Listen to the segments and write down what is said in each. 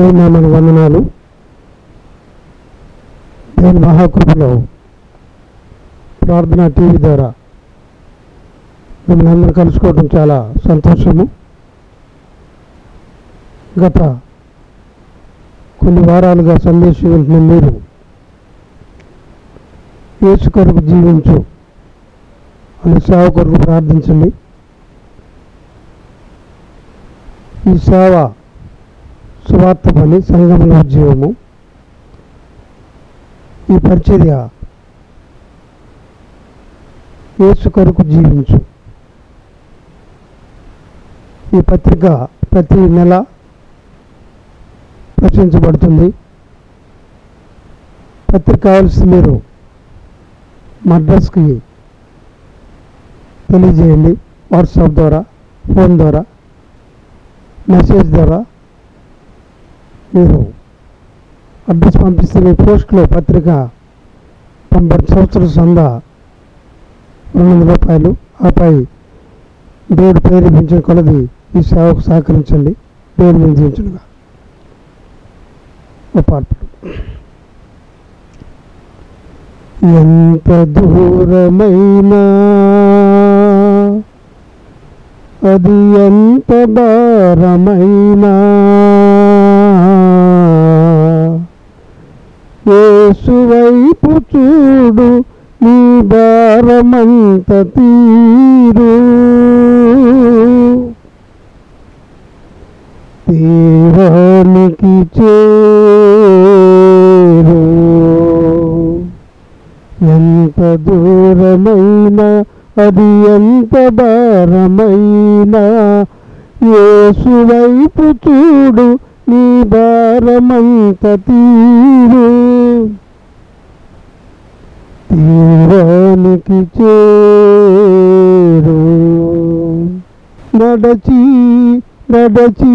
దేవుని మన వందనాలు దేవుని మహాకృపలో ప్రార్థన టీవీ ద్వారా మిమ్మల్ని అందరూ కలుసుకోవడం చాలా సంతోషము గత కొన్ని వారాలుగా సందేశం వింటున్న మీరు యేసు కొరకు జీవించు అని సేవ కొరకు ప్రార్థించండి ఈ సేవ సువార్త పని సంగమన ఉద్యోగము ఈ పరిచర్య యేసు కొరకు జీవించు ఈ పత్రిక ప్రతి నెల ప్రచురించబడుతుంది పత్రిక కావాల్సి మీరు మా అడ్రస్కి తెలియజేయండి వాట్సాప్ ద్వారా ఫోన్ ద్వారా మెసేజ్ ద్వారా మీరు అడ్రస్ పంపిస్తే మీ పోస్ట్లో పత్రిక తొంభై సంవత్సరాల సంద రెండు వందల రూపాయలు ఆపై దేవుడు ప్రేరేపించిన కొలది ఈ సేవకు సహకరించండి దేవుడు మేము దీవించునుగా ఓ పాట ఎంత దూరమైనా అది ఎంత భారమైనా యేసువైపు చూడు నీ భారమంత తీరు తీరానికి చేరు ఎంత దూరమైనా అది ఎంత భారమైనా యేసువైపు చూడు నీ భారమంత తీరు తీరానికి చేరు నడచి నడచి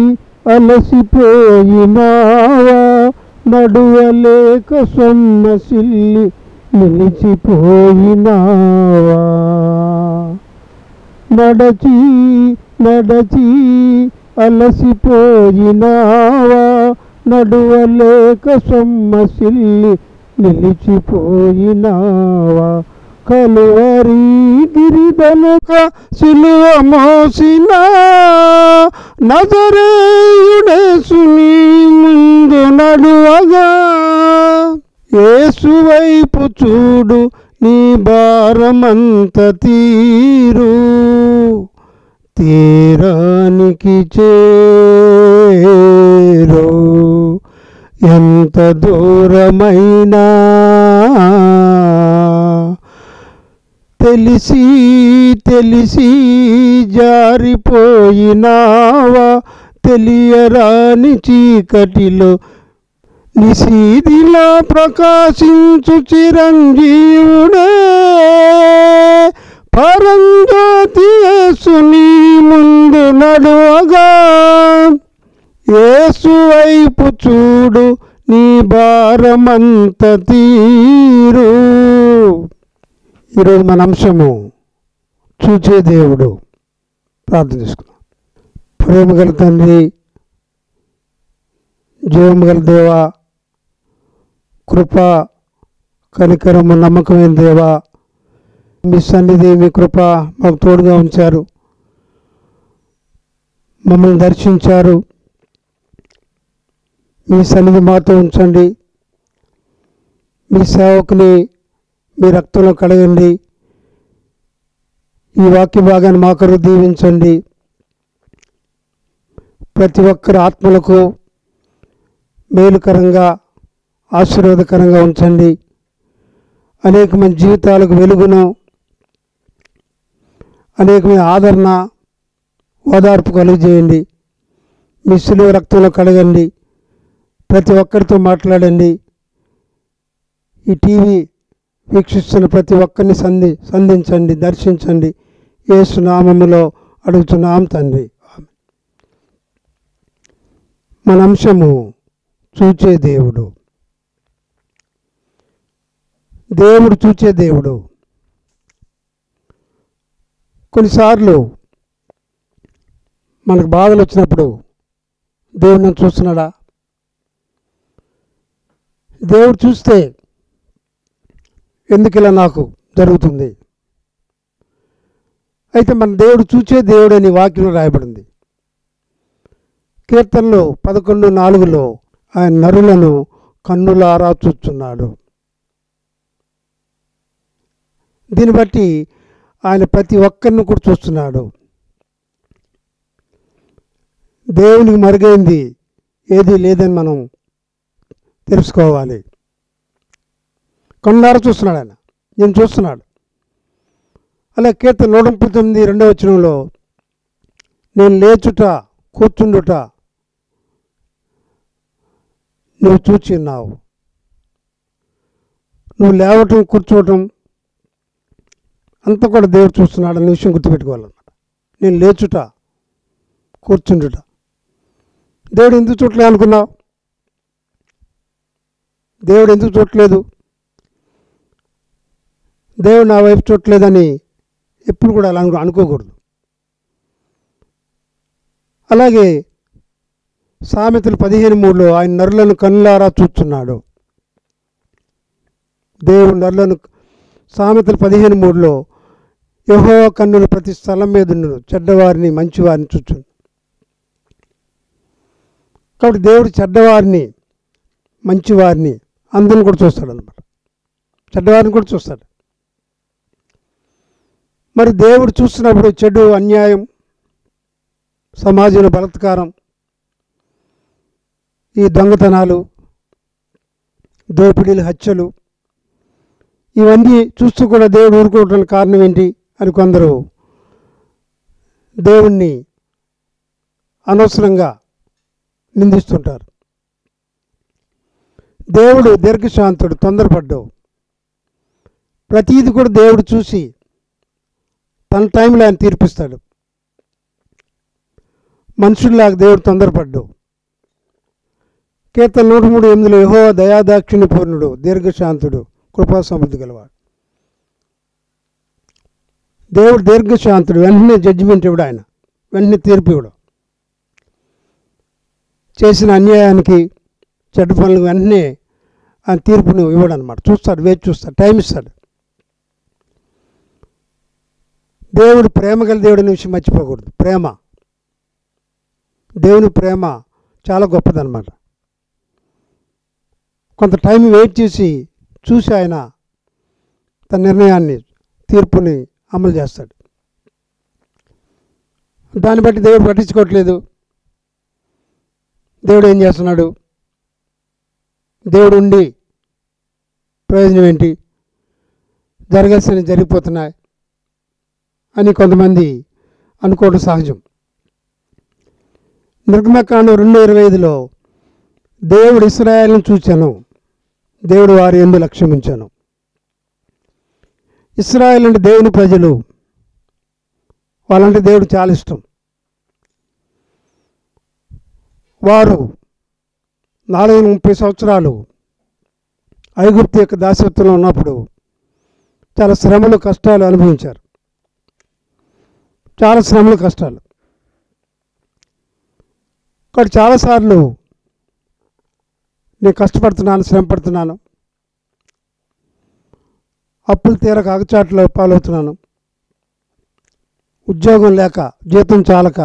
అలసిపోయినావా నడువలేక సొమ్మసిల్లి నిలిచిపోయినావా నడచి నడచి అలసిపోయినావా నడువలేక సొమ్మసిల్లి నిలిచిపోయినావా కలువరి గిరిదనుక సిలువ మోసిన నజరేయుడేసుని ముందు నడువగా ఏసువైపు చూడు నీ భారమంత తీరు తీరానికి చేరు ఎంత దూరమైనా తెలిసి తెలిసి జారిపోయినావా తెలియరాని చీకటిలో నిశీదిలా ప్రకాశించు చిరంజీవుడే పరంజ్యోతి యేసుని ముందు నడువగా యేసు వైపు చూడు నీ భారమంత తీరు ఈరోజు మన అంశము చూచే దేవుడు ప్రార్థన చేసుకున్నాం ప్రేమ గల తండ్రి జీవము గల దేవా కృప కనికరము నమ్మకమైన దేవా మీ సన్నిధి మీ కృప మాకు తోడుగా ఉంచారు మమ్మల్ని దర్శించారు మీ సన్నిధి మాతో ఉంచండి మీ సేవకుని మీ రక్తంలో కడగండి ఈ వాక్య భాగాన్ని మాకరు దీవించండి ప్రతి ఒక్కరి ఆత్మలకు మేలుకరంగా ఆశీర్వాదకరంగా ఉంచండి అనేక మంది జీవితాలకు వెలుగును అనేకమైన ఆదరణ ఓదార్పు కలుగజేయండి మీ సులువ రక్తంలో కడగండి ప్రతి ఒక్కరితో మాట్లాడండి ఈ టీవీ వీక్షిస్తున్న ప్రతి ఒక్కరిని సంధి సంధించండి దర్శించండి యేసు నామములో అడుగుతున్నాం తండ్రి మన అంశము చూచే దేవుడు దేవుడు చూచే దేవుడు కొన్నిసార్లు మనకు బాధలు వచ్చినప్పుడు దేవుడు నన్ను చూస్తున్నాడా దేవుడు చూస్తే ఎందుకు ఇలా నాకు జరుగుతుంది అయితే మన దేవుడు చూచే దేవుడు అని వాక్యం రాయబడింది కీర్తనలో పదకొండు నాలుగులో ఆయన నరులను కన్నులారా చూస్తున్నాడు దీన్ని బట్టి ఆయన ప్రతి ఒక్కరిని కూడా చూస్తున్నాడు దేవునికి మరుగైంది ఏది లేదని మనం తెలుసుకోవాలి కన్నులారా చూస్తున్నాడు ఆయన నేను చూస్తున్నాడు అలా కీర్తన నూట ముప్పై తొమ్మిది రెండవ వచనంలో నేను లేచుట కూర్చుండుట నువ్వు చూచి ఉన్నావు నువ్వు లేవటం కూర్చోవటం అంతా కూడా దేవుడు చూస్తున్నాడు అనే విషయం గుర్తుపెట్టుకోవాలన్నమాట నేను లేచుట కూర్చుండుట దేవుడు ఎందుకు చూడలేదు అనుకున్నావు దేవుడు ఎందుకు చూడలేదు దేవుడు నా వైపు చూడలేదని ఎప్పుడు కూడా అలా అనుకో అనుకోకూడదు అలాగే సామెతలు పదిహేను మూడులో ఆయన నరులను కన్నులారా చూస్తున్నాడు దేవుడు నరులను సామెతలు పదిహేను మూడులో యహో కన్నులు ప్రతి స్థలం మీద ఉన్నను చెడ్డవారిని మంచివారిని చూచును కాబట్టి దేవుడు చెడ్డవారిని మంచివారిని అందరిని కూడా చూస్తాడు అనమాట చెడ్డవారిని కూడా చూస్తాడు మరి దేవుడు చూస్తున్నప్పుడు చెడు అన్యాయం సమాజంలో బలత్కారం ఈ దొంగతనాలు దోపిడీలు హత్యలు ఇవన్నీ చూస్తూ కూడా దేవుడు ఊరుకోవడానికి కారణం ఏంటి అని కొందరు దేవుణ్ణి అనవసరంగా నిందిస్తుంటారు దేవుడు దీర్ఘశాంతుడు తొందరపడ్డావు ప్రతీది కూడా దేవుడు చూసి తన టైంలో ఆయన తీర్పిస్తాడు మనుషుల్లాగా దేవుడు తొందరపడ్డావు కీర్తన నూట మూడు ఎనిమిదిలో యహో దయాదాక్షిణ్య పూర్ణుడు దీర్ఘశాంతుడు కృపా సమృద్ధి గలవాడు దేవుడు దీర్ఘశాంతుడు వెంటనే జడ్జిమెంట్ ఇవ్వడు ఆయన వెంటనే తీర్పు ఇవ్వడు చేసిన అన్యాయానికి చెడ్డ పనులకు వెంటనే ఆయన తీర్పును ఇవ్వడు అనమాట చూస్తాడు వేచి చూస్తాడు టైం ఇస్తాడు దేవుడు ప్రేమ గల దేవుడు అనే విషయం మర్చిపోకూడదు ప్రేమ దేవుని ప్రేమ చాలా గొప్పదన్నమాట కొంత టైం వెయిట్ చేసి చూసి ఆయన తన నిర్ణయాన్ని తీర్పుని అమలు చేస్తాడు దాన్ని బట్టి దేవుడు పట్టించుకోవట్లేదు దేవుడు ఏం చేస్తున్నాడు దేవుడు ఉండి ప్రయోజనం ఏంటి జరగాల్సిన జరిగిపోతున్నాయి అని కొంతమంది అనుకోవడం సహజం నిర్గమకాండం రెండు ఇరవై ఐదులో దేవుడు ఇస్రాయేల్ని చూచాను దేవుడు వారి ఎందు లక్ష్యం ఉంచాను ఇస్రాయేల్ అంటే దేవుని ప్రజలు వాళ్ళంటే దేవుడు చాలా ఇష్టం వారు నాలుగు ముప్పై సంవత్సరాలు ఐగుప్తు యొక్క దాసత్వంలో ఉన్నప్పుడు చాలా శ్రమలు కష్టాలు అనుభవించారు చాలా శ్రమలు కష్టాలు కాబట్టి చాలాసార్లు నేను కష్టపడుతున్నాను శ్రమ పడుతున్నాను అప్పులు తీరక అగచాట్లో పాలవుతున్నాను ఉద్యోగం లేక జీతం చాలక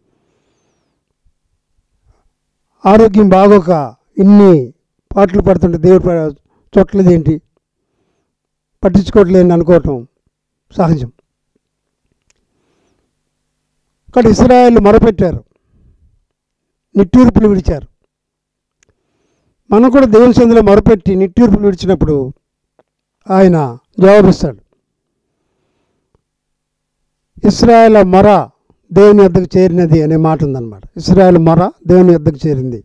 ఆరోగ్యం బాగోక ఇన్ని పాటలు పడుతుంటే దేవుడు ప- చూడట్లేదు ఏంటి పట్టించుకోవట్లేదు అనుకోవటం సహజం ఇక్కడ ఇస్రాయేల్ మొరపెట్టారు నిట్టూర్పులు విడిచారు మనం కూడా దేవుని సందులో మొరపెట్టి నిట్టూర్పులు విడిచినప్పుడు ఆయన జవాబిస్తాడు ఇస్రాయేల్ మొర దేవుని వద్దకు చేరినది అనే మాట ఉందన్నమాట ఇస్రాయేల్ మొర దేవుని వద్దకు చేరింది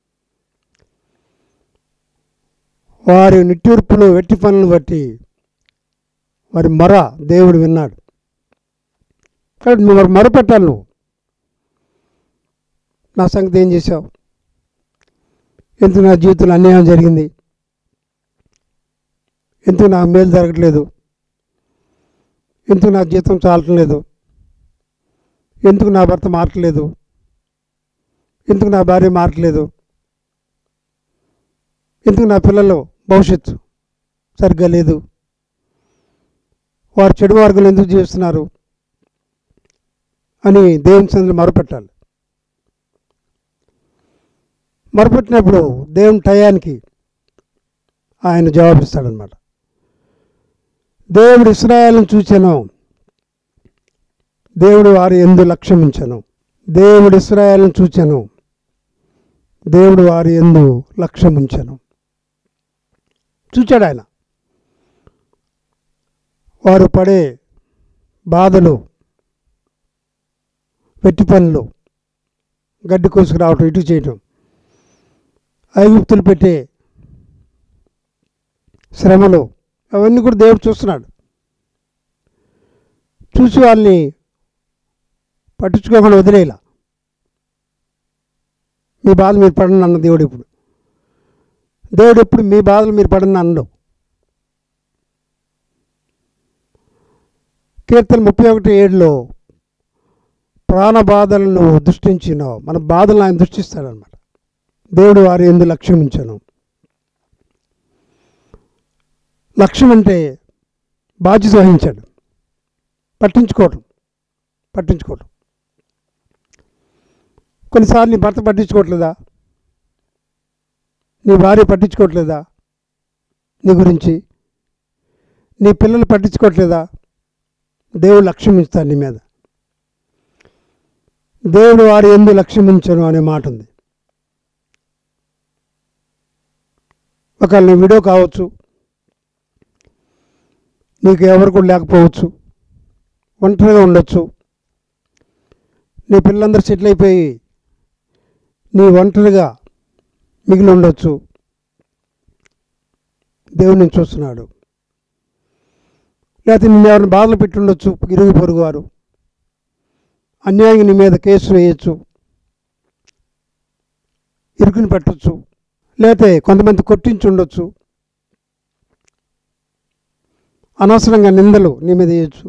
వారి నిట్టూర్పులు వెట్టి పనులను బట్టి వారి మొర దేవుడు విన్నాడు కాబట్టి నువ్వు మరి మొరపెట్టాలి నువ్వు నా సంగతి ఏం చేశావు ఎందుకు నా జీవితంలో అన్యాయం జరిగింది ఎందుకు నాకు మేలు జరగట్లేదు ఎందుకు నా జీతం చాలటం లేదు ఎందుకు నా భర్త మారట్లేదు ఎందుకు నా భార్య మారట్లేదు ఎందుకు నా పిల్లలు భవిష్యత్తు సరిగ్గా లేదు వారు చెడు మార్గంలో ఎందుకు జీవిస్తున్నారు అని దేవుని సందులో మొరపెట్టాలి మొరపెట్టినప్పుడు దేవుని టయానికి ఆయన జవాబిస్తాడనమాట దేవుడు ఇస్రాయల్ని చూచాను దేవుడు వారి ఎందు లక్ష్యం ఉంచాను దేవుడు ఇస్రాయల్ని చూచాను దేవుడు వారి ఎందు లక్ష్యం ఉంచాను చూచాడు ఆయన వారు పడే బాధలు వెట్టి పనులు గడ్డి కోసుకు రావటం ఇటు చేయటం ఐగుప్తులు పెట్టే శ్రమలు అవన్నీ కూడా దేవుడు చూస్తున్నాడు చూసి వాళ్ళని పట్టించుకోకుండా వదిలేలా మీ బాధ మీరు పడండి అన్న దేవుడు ఇప్పుడు దేవుడు ఎప్పుడు మీ బాధలు మీరు పడండి అన్నడు కీర్తన ముప్పై ఒకటి ఏడులో ప్రాణ బాధలను దృష్టించినావు మన బాధలను ఆయన దృష్టిస్తాడనమాట దేవుడు వారి ఎందు లక్ష్యం ఉంచాను లక్ష్యం అంటే బాధ్యత వహించాడు పట్టించుకోవటం పట్టించుకోవటం కొన్నిసార్లు నీ భర్త పట్టించుకోవట్లేదా నీ భార్య పట్టించుకోవట్లేదా నీ గురించి నీ పిల్లలు పట్టించుకోవట్లేదా దేవుడు లక్ష్యం ఇస్తాడు నీ మీద దేవుడు వారి ఎందు లక్ష్యం ఉంచను అనే మాట ఉంది ఒకవేళ నీ వీడియో కావచ్చు నీకు ఎవరు కూడా లేకపోవచ్చు ఒంటరిగా ఉండొచ్చు నీ పిల్లలందరూ సెటిల్ అయిపోయి నీ ఒంటరిగా మిగిలి ఉండొచ్చు దేవుడు నేను చూస్తున్నాడు లేకపోతే నిన్ను ఎవరిని బాధలు పెట్టి ఉండొచ్చు ఇరుగు పొరుగు వారు అన్యాయంగా నీ మీద కేసు వేయచ్చు ఇరుకుని పెట్టచ్చు లేకపోతే కొంతమంది కొట్టించి ఉండొచ్చు అనవసరంగా నిందలు నీ మీద వేయచ్చు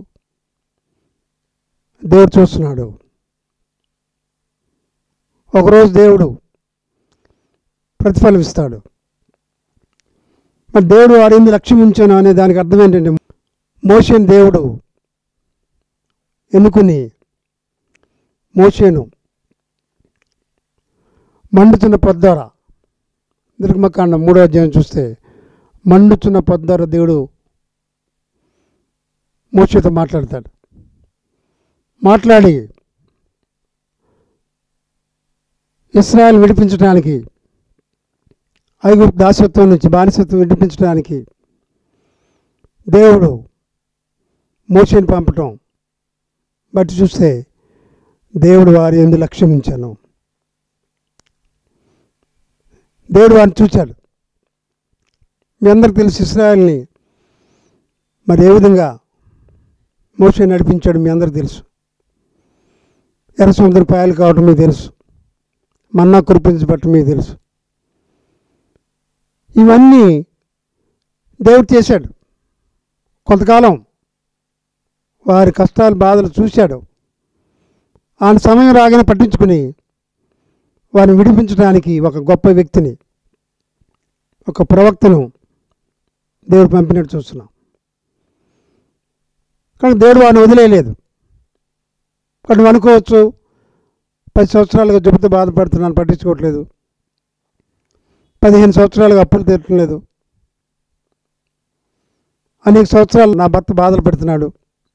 దేవుడు చూస్తున్నాడు ఒకరోజు దేవుడు ప్రతిఫలం ఇస్తాడు మరి దేవుడు వాడింది లక్ష్యం ఉంచాను అనే దానికి అర్థం ఏంటంటే మోషేని దేవుడు ఎన్నుకుని మోషేను మండుతున్న పొద్దార నిర్గమకాండం మూడో అధ్యాయం చూస్తే మండుతున్న పొద్దార దేవుడు మోషేతో మాట్లాడతాడు మాట్లాడి ఇస్రాయల్ విడిపించడానికి ఐగుప్తు దాసత్వం నుంచి బానిసత్వం విడిపించడానికి దేవుడు మోషేని పంపటం బట్టి చూస్తే దేవుడు వారి ఎందు లక్ష్యం ఉంచాను దేవుడు వారిని చూచాడు మీ అందరికి తెలుసు ఇస్రాయల్ని మరి ఏ విధంగా మోసే నడిపించాడు మీ అందరికి తెలుసు ఎర్ర సముద్రం పాయలు కావటం మీకు తెలుసు మన్నా కురిపించబట్టం మీకు తెలుసు ఇవన్నీ దేవుడు చేశాడు కొంతకాలం వారి కష్టాలు బాధలు చూశాడు ఆయన సమయం రాగానే పట్టించుకుని వారిని విడిపించడానికి ఒక గొప్ప వ్యక్తిని ఒక ప్రవక్తను దేవుడు పంపినట్టు చూస్తున్నాం కానీ దేవుడు వాడిని వదిలేయలేదు కానీ నువ్వు అనుకోవచ్చు పది సంవత్సరాలుగా జబ్బుతో బాధపడుతున్నాను పట్టించుకోవట్లేదు పదిహేను సంవత్సరాలుగా అప్పులు తీరటం లేదు అనేక సంవత్సరాలు నా భర్త బాధలు పెడుతున్నాడు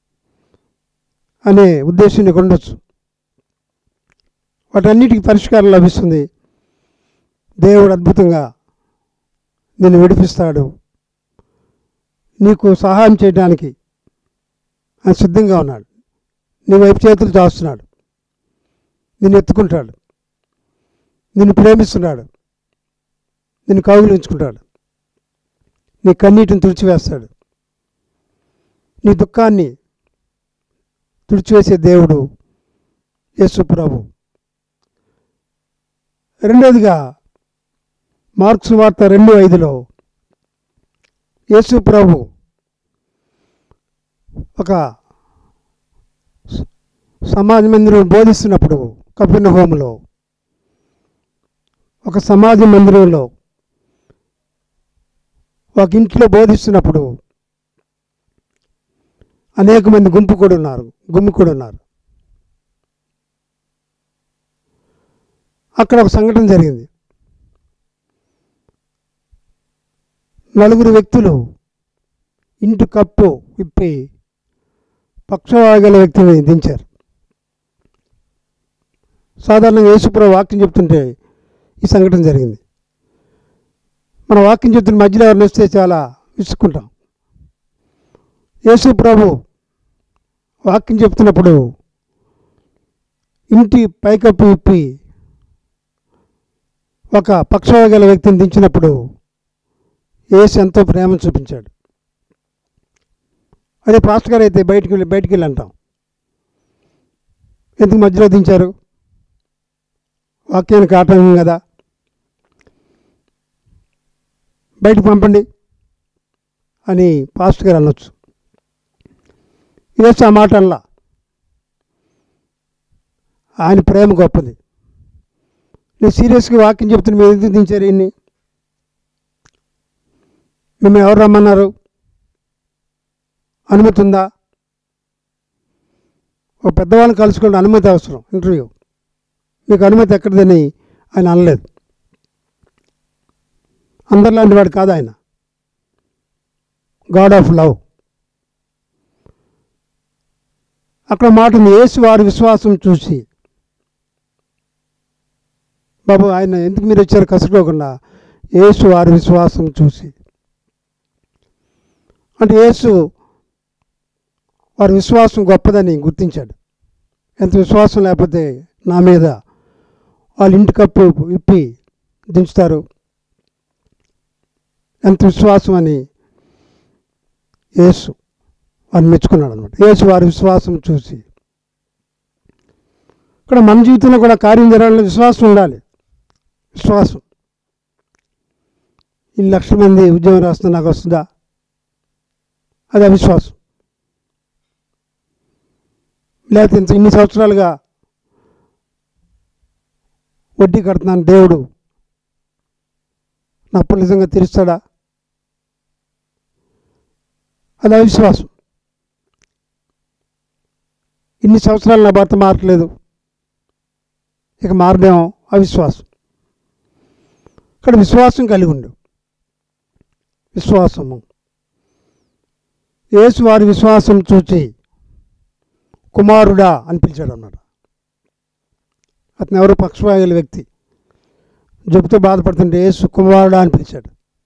అనే ఉద్దేశం నీకు ఉండొచ్చు వాటన్నిటికీ పరిష్కారం లభిస్తుంది దేవుడు అద్భుతంగా నిన్ను విడిపిస్తాడు నీకు సహాయం చేయడానికి ఆయన సిద్ధంగా ఉన్నాడు నీ వైపు చేతులు చాస్తున్నాడు నిన్ను ఎత్తుకుంటాడు నిన్ను ప్రేమిస్తున్నాడు నిన్ను కౌగిలించుకుంటాడు నీ కన్నీటిని తుడిచివేస్తాడు నీ దుఃఖాన్ని తుడిచివేసే దేవుడు యేసు ప్రభు రెండోదిగా మార్క్స్ వార్త రెండు ఐదులో యేసు ప్రభు ఒక స- సమాజ మందిరం బోధిస్తున్నప్పుడు కపిన హోములో ఒక సమాజ మందిరంలో ఒక ఇంట్లో బోధిస్తున్నప్పుడు అనేక మంది గుంపు కూడా ఉన్నారు గుమ్మి కూడా ఉన్నారు అక్కడ ఒక సంఘటన జరిగింది నలుగురు వ్యక్తులు ఇంటి కప్పు విప్పి పక్షవాగల వ్యక్తిని దించారు సాధారణంగా యేసుప్రభు వాక్యం చెప్తుంటే ఈ సంఘటన జరిగింది మన వాక్యం చెప్తున్న మధ్యలో ఎవరిని వస్తే చాలా విసుక్కుంటాం యేసు ప్రభు వాక్యం చెప్తున్నప్పుడు ఇంటి పైకప్పు విప్పి ఒక పక్షవాగల వ్యక్తిని దించినప్పుడు యేసు ఎంతో ప్రేమ చూపించాడు అదే పాస్టర్ గారు అయితే బయటికి వెళ్ళి బయటికి వెళ్ళి అంటాం ఎందుకు మధ్యలో దించారు వాక్యానికి ఆటంకం కదా బయటకు పంపండి అని పాస్టర్ గారు అనొచ్చు యేసు ఆ మాట అనలా ఆయన ప్రేమ గొప్పది నేను సీరియస్గా వాక్యం చెప్తున్నా మీరు ఎందుకు దించారు ఇన్ని మేము ఎవరు రమ్మన్నారు అనుమతి ఉందా ఒక పెద్దవాళ్ళని కలుసుకోండి అనుమతి అవసరం ఇంటర్వ్యూ మీకు అనుమతి ఎక్కడిదని ఆయన అనలేదు అందరిలాంటి వాడు కాదు ఆయన గాడ్ ఆఫ్ లవ్ అక్కడ మాట ఉంది యేసు వారి విశ్వాసం చూసి బాబు ఆయన ఎందుకు మీరు వచ్చారు కసుకోకుండా యేసు వారి విశ్వాసం చూసి అంటే యేసు వారి విశ్వాసం గొప్పదని గుర్తించాడు ఎంత విశ్వాసం లేకపోతే నా మీద వాళ్ళ ఇంటి కప్పు విప్పి దించుతారు ఎంత విశ్వాసం అని యేసు వారిని మెచ్చుకున్నాడు అనమాట యేసు వారి విశ్వాసం చూసి ఇక్కడ మన జీవితంలో కూడా కార్యం జరగాలని విశ్వాసం ఉండాలి విశ్వాసం ఇన్ని లక్షల మంది ఉద్యోగం రాస్తున్నా నాకు వస్తుందా అది అవిశ్వాసం లేకపోతే ఇంత ఇన్ని సంవత్సరాలుగా వడ్డీ కడుతున్నాను దేవుడు నా అప్పులు నిజంగా తీరుస్తాడా అది అవిశ్వాసం ఇన్ని సంవత్సరాలు నా భర్త మారట్లేదు ఇక మారడేమో అవిశ్వాసం ఇక్కడ విశ్వాసం కలిగి ఉండు విశ్వాసము యేసు వారి విశ్వాసం చూచి కుమారుడా అని పిలిచాడు అన్నాడు అతను ఎవరో పక్షవాయుల వ్యక్తి జబ్బుతో బాధపడుతుంటే యేసు కుమారుడా అని పిలిచాడు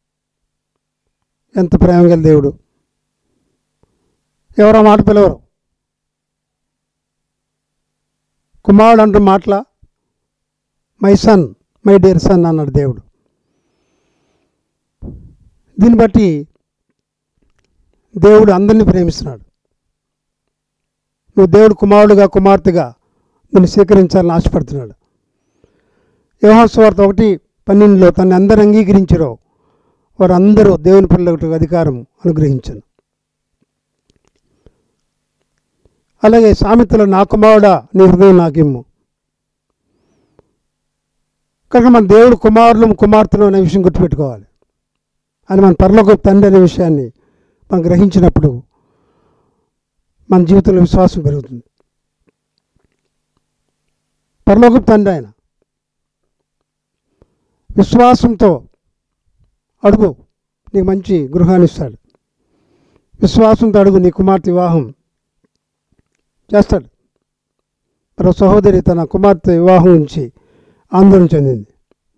ఎంత ప్రేమ గల దేవుడు ఎవరో మాట పిలవరు కుమారుడు అంటూ మాటల my son my dear son అన్నాడు దేవుడు దీన్ని బట్టి దేవుడు అందరినీ ప్రేమిస్తున్నాడు నువ్వు దేవుడు కుమారుడుగా కుమార్తెగా నిన్ను స్వీకరించాలని ఆశపడుతున్నాడు యోహాస్వార్త ఒకటి పన్నెండులో తను అందరు అంగీకరించారో వారందరూ దేవుని పిల్లలకు అధికారం అనుగ్రహించను అలాగే సామెతలో నా కుమారుడా నీ హృదయం నాకిమ్ము కనుక మన దేవుడు కుమారులు కుమార్తెలు అనే విషయం గుర్తుపెట్టుకోవాలి అని మన పరలోక తండ్రి అనే విషయాన్ని మనం గ్రహించినప్పుడు మన జీవితంలో విశ్వాసం పెరుగుతుంది పరలోక తండ్రి ఆయన విశ్వాసంతో అడుగు నీకు మంచి గృహాన్ని ఇస్తాడు విశ్వాసంతో అడుగు నీ కుమార్తె వివాహం చేస్తాడు మరో సహోదరి తన కుమార్తె వివాహం నుంచి ఆందోళన చెందింది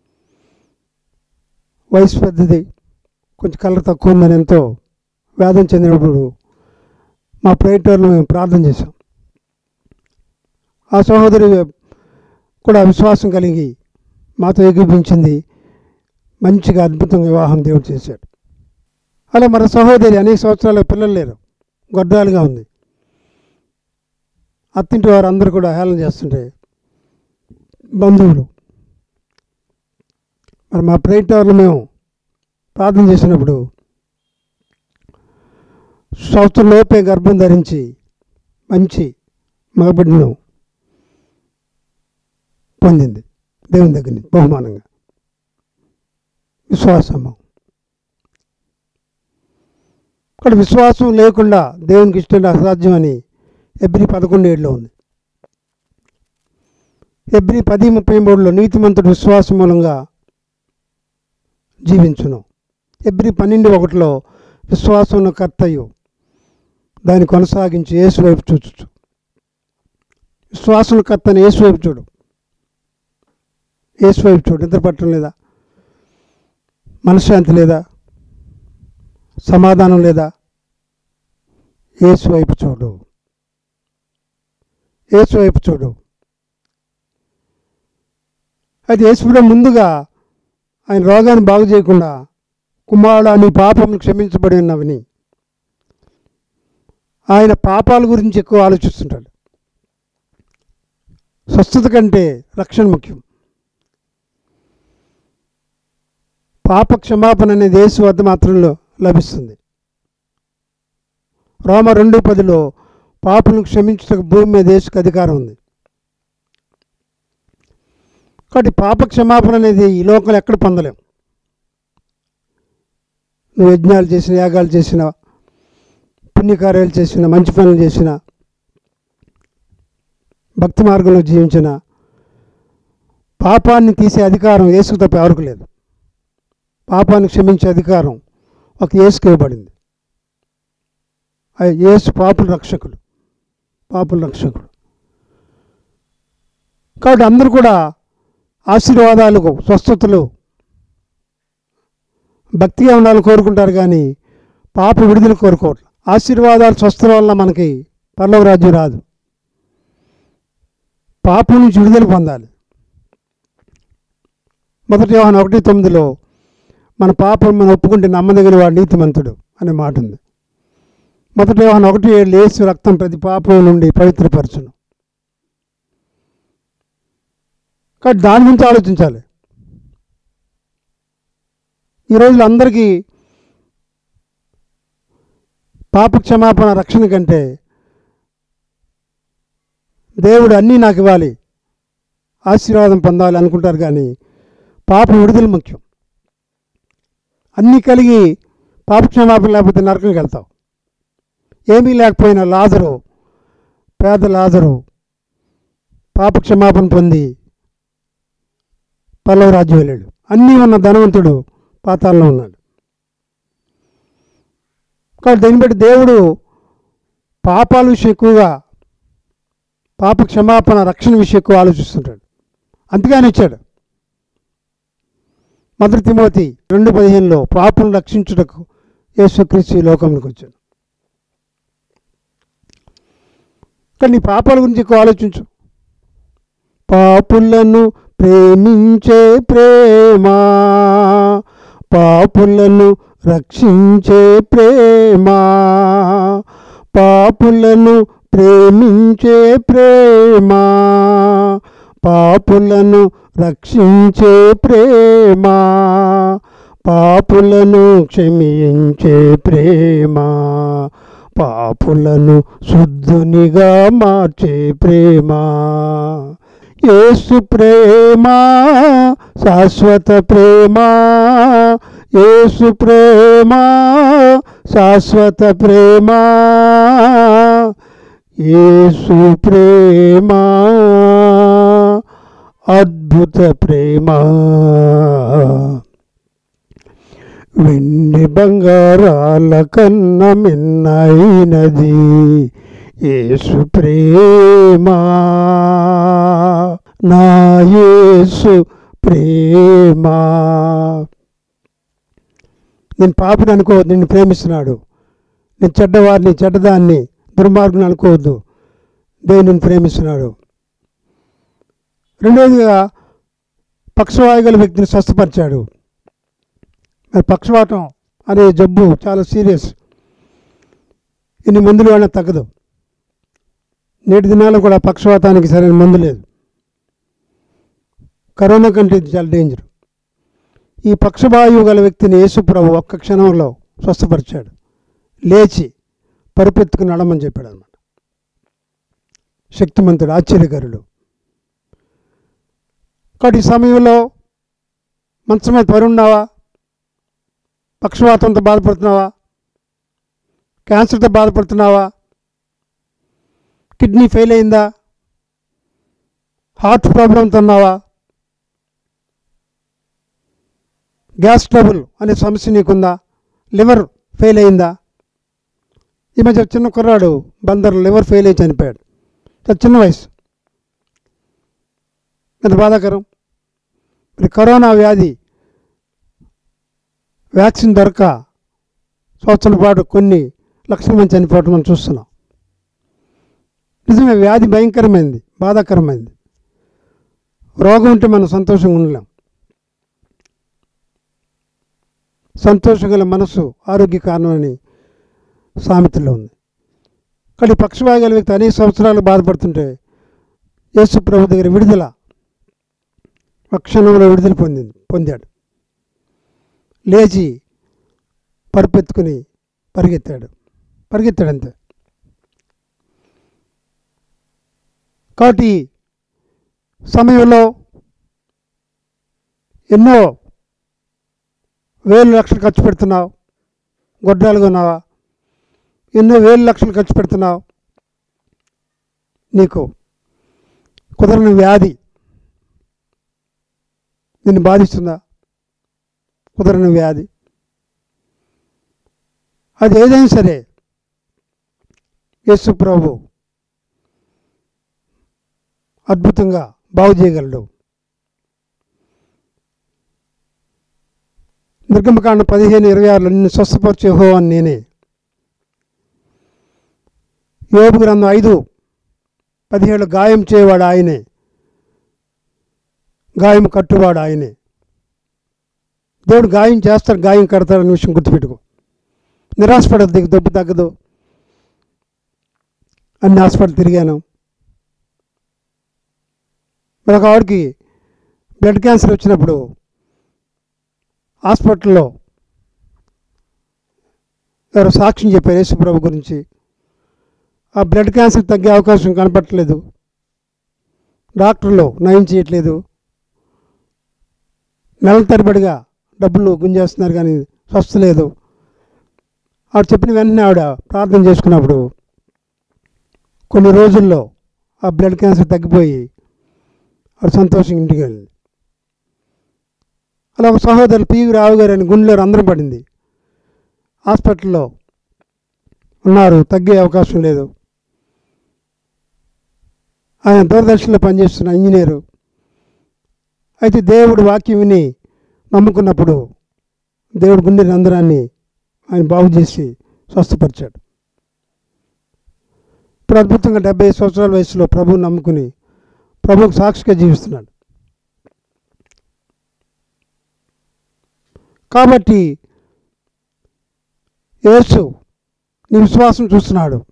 వయసు పెద్దది కొంచెం కలర్ తక్కువ ఉందని ఎంతో వేదన చెందినప్పుడు మా ప్రేటర్లో మేము ప్రార్థన చేశాం ఆ సహోదరి కూడా విశ్వాసం కలిగి మాతో ఏకీపించింది మంచిగా అద్భుతంగా వివాహం దేవుడు చేశాడు అలా మన సహోదరి అనేక సంవత్సరాల పిల్లలు లేరు గొడ్రాలుగా ఉంది అత్తింటి వారు అందరూ కూడా హేళన చేస్తుంటే బంధువులు మరి మా ప్రేట్ టవర్లో మేము ప్రార్థన చేసినప్పుడు సంవత్సరం లోపే గర్భం ధరించి మంచి మగబిడ్డను పొందింది దేవుని దగ్గర నుంచి బహుమానంగా విశ్వాసము ఇక్కడ విశ్వాసం లేకుండా దేవునికి ఇష్టం అసాధ్యమని ఎబ్రి పదకొండు ఏడులో ఉంది ఎబ్రి పది ముప్పై మూడులో నీతిమంతుడు విశ్వాసం మూలంగా జీవించును ఎబ్రి పన్నెండు ఒకటిలో విశ్వాసం కర్తయ్యు దాన్ని కొనసాగించి యేసు వైపు చూచు విశ్వాసం కర్తని యేసు వైపు చూడు యేసు వైపు చూడు నిద్ర పట్టడం లేదా మనశ్శాంతి లేదా సమాధానం లేదా యేసు వైపు చూడు యేసు వైపు చూడు అయితే యేసుప్రభు ముందుగా ఆయన రోగాన్ని బాగు చేయకుండా కుమారుడు నీ పాపం క్షమించబడి ఉన్నవని ఆయన పాపాల గురించి ఎక్కువ ఆలోచిస్తుంటాడు స్వస్థత కంటే రక్షణ ముఖ్యం పాప క్షమాపణ అనేది యేసు వద్ద మాత్రంలో లభిస్తుంది రోమ రెండు పదిలో పాపను క్షమించటకు భూమి మీద యేసుకు అధికారం ఉంది కాబట్టి పాప క్షమాపణ అనేది ఈ లోకంలో ఎక్కడ పొందలేం నువ్వు యజ్ఞాలు చేసిన యాగాలు చేసిన పుణ్యకార్యాలు చేసిన మంచి పనులు చేసిన భక్తి మార్గంలో జీవించిన పాపాన్ని తీసే అధికారం యేసుకు తప్ప ఎవరికి లేదు పాపాన్ని క్షమించే అధికారం ఒక యేసుకు ఇవ్వబడింది ఆ యేసు పాపుల రక్షకుడు పాపుల రక్షకుడు కాబట్టి అందరూ కూడా ఆశీర్వాదాలు స్వస్థతలు భక్తిగా ఉండాలని కోరుకుంటారు కానీ పాప విడుదల కోరుకోవట్లేదు ఆశీర్వాదాలు స్వస్థత వల్ల మనకి పర్లవ రాజ్యం రాదు పాపం నుంచి విడుదల పొందాలి మొదటి వ్యవహారం ఒకటి తొమ్మిదిలో మన పాపం మనం ఒప్పుకుంటే నమ్మదగిన వాడు నీతిమంతుడు అనే మాట ఉంది మొదటి వ్యవహారం ఒకటి ఏడు లేసు రక్తం ప్రతి పాపం నుండి పవిత్రపరచును కాబట్టి దాని గురించి ఆలోచించాలి ఈ రోజులు అందరికీ పాప క్షమాపణ రక్షణ కంటే దేవుడు అన్నీ నాకు ఇవ్వాలి ఆశీర్వాదం పొందాలి అనుకుంటారు కానీ పాప విడుదల ముఖ్యం అన్నీ కలిగి పాప క్షమాపణ లేకపోతే నరకంకి వెళ్తావు ఏమీ లేకపోయినా లాజరు పేద లాజరు పాప క్షమాపణ పొంది పల్లవ రాజ్యం వెళ్ళాడు అన్నీ ఉన్న ధనవంతుడు పాతాల్లో ఉన్నాడు కాబట్టి దీన్ని బట్టి దేవుడు పాపాల విషయం ఎక్కువగా పాప క్షమాపణ రక్షణ విషయం ఎక్కువ ఆలోచిస్తుంటాడు అందుకని ఇచ్చాడు మొదటి తిమోతి రెండు పదిహేనులో పాపను రక్షించుటకు యేసుక్రీస్తు ఈ లోకంలోకి వచ్చాడు కానీ నీ పాపాల గురించి ఎక్కువ ఆలోచించు పాపులను ప్రేమించే ప్రేమ పాపులను రక్షించే ప్రేమ పాపులను ప్రేమించే ప్రేమ పాపులను రక్షించే ప్రేమ పాపులను క్షమించే ప్రేమ పాపులను శుద్ధునిగా మార్చే ప్రేమ యేసు ప్రేమ శాశ్వత ప్రేమ యేసు ప్రేమ శాశ్వత ప్రేమ యేసు ప్రేమ అద్భుత ప్రేమ వెండి బంగారాల కన్న మిన్నైనది యేసు ప్రేమ నా యేసు ప్రేమ నేను పాపని అనుకోవద్దు నిన్ను ప్రేమిస్తున్నాడు నేను చెడ్డవారిని చెడ్డదాన్ని దుర్మార్గుని అనుకోవద్దు దేవుడు నిన్ను ప్రేమిస్తున్నాడు రెండవదిగా పక్షవాయు గల వ్యక్తిని స్వస్థపరిచాడు మరి పక్షవాతం అనే జబ్బు చాలా సీరియస్ ఇన్ని మందులు అయినా తగ్గదు నేటి దినాల్లో కూడా పక్షవాతానికి సరైన మందు లేదు కరోనా కంటే ఇది చాలా డేంజర్ ఈ పక్షవాయువు గల వ్యక్తిని యేసుప్రభు ఒక్క క్షణంలో స్వస్థపరిచాడు లేచి పరుపెత్తుకుని నడమని చెప్పాడు అనమాట శక్తిమంతుడు ఆశ్చర్యకరుడు కాబట్టి ఈ సమయంలో మంచం మీద పరున్నావా పక్షవాతంతో బాధపడుతున్నావా క్యాన్సర్తో బాధపడుతున్నావా కిడ్నీ ఫెయిల్ అయిందా హార్ట్ ప్రాబ్లంతో ఉన్నావా గ్యాస్ ట్రబుల్ అనే సమస్య నీకుందా లివర్ ఫెయిల్ అయిందా ఈ మధ్య చిన్న కుర్రాడు బందర్ లివర్ ఫెయిల్ అయి చనిపోయాడు చాలా చిన్న వయసు ఎంత బాధాకరం మరి కరోనా వ్యాధి వ్యాక్సిన్ దొరక సంవత్సరాల పాటు కొన్ని లక్షల మంది చనిపోవటం మనం చూస్తున్నాం నిజమే వ్యాధి భయంకరమైంది బాధాకరమైంది రోగం ఉంటే మనం సంతోషంగా ఉండలేం సంతోషగల మనసు ఆరోగ్య కారణమని సామెతలో ఉంది కానీ పక్షవాయుగల వ్యక్తి అనేక సంవత్సరాలు బాధపడుతుంటే యేసు ప్రభు దగ్గర విడుదల ఒక క్షణంలో విడుదల పొందింది పొందాడు లేచి పరుపెత్తుకుని పరిగెత్తాడు పరిగెత్తాడు అంతే కాబట్టి సమయంలో ఎన్నో వేలు లక్షలు ఖర్చు పెడుతున్నావు గొడ్రాలు కొన్నావా ఎన్నో వేలు లక్షలు ఖర్చు పెడుతున్నావు నీకు కుదరని వ్యాధి నిన్ను బాధిస్తుందా కుదరని వ్యాధి అది ఏదైనా సరే యేసు ప్రభు అద్భుతంగా బాగు చేయగలడు నిర్గమకాండ పదిహేను ఇరవై ఆరులో నిన్ను స్వస్థపరిచే హో అని నేనే యోబు గ్రంథం ఐదు పదిహేడు గాయం చేయవాడు ఆయనే గాయం కట్టువాడు ఆయనే దేవుడు గాయం చేస్తాడు గాయం కడతాడు అనే విషయం గుర్తుపెట్టుకో నిరాశపడద్దు దిగు దెబ్బ తగ్గదు అన్ని హాస్పిటల్ తిరిగాను మరి ఒక ఆవిడకి బ్లడ్ క్యాన్సర్ వచ్చినప్పుడు హాస్పిటల్లో ఎవరు సాక్ష్యం చెప్పారు యేసుప్రభు గురించి ఆ బ్లడ్ క్యాన్సర్ తగ్గే అవకాశం కనపట్టలేదు డాక్టర్లు నయం చేయట్లేదు నెల తరబడిగా డబ్బులు గుంజేస్తున్నారు కానీ స్వస్థ లేదు ఆవిడ చెప్పిన వెంటనే ఆవిడ ప్రార్థన చేసుకున్నప్పుడు కొన్ని రోజుల్లో ఆ బ్లడ్ క్యాన్సర్ తగ్గిపోయి ఆవిడ సంతోషంగా ఇంటికి వెళ్ళింది అలా ఒక సహోదరులు పివి రావు గారు అని గుండెలో రంధ్రం పడింది హాస్పిటల్లో ఉన్నారు తగ్గే అవకాశం లేదు ఆయన దూరదర్శన్లో పనిచేస్తున్న ఇంజనీరు అయితే దేవుడు వాక్యం విని నమ్ముకున్నప్పుడు దేవుడు గుండె రంధ్రాన్ని ఆయన బాగు చేసి స్వస్థపరిచాడు ఇప్పుడు అద్భుతంగా డెబ్బై సంవత్సరాల వయసులో ప్రభువు నమ్ముకుని ప్రభువుకు సాక్షిగా జీవిస్తున్నాడు కాబట్టి యేసు నీ విశ్వాసం చూస్తున్నాడు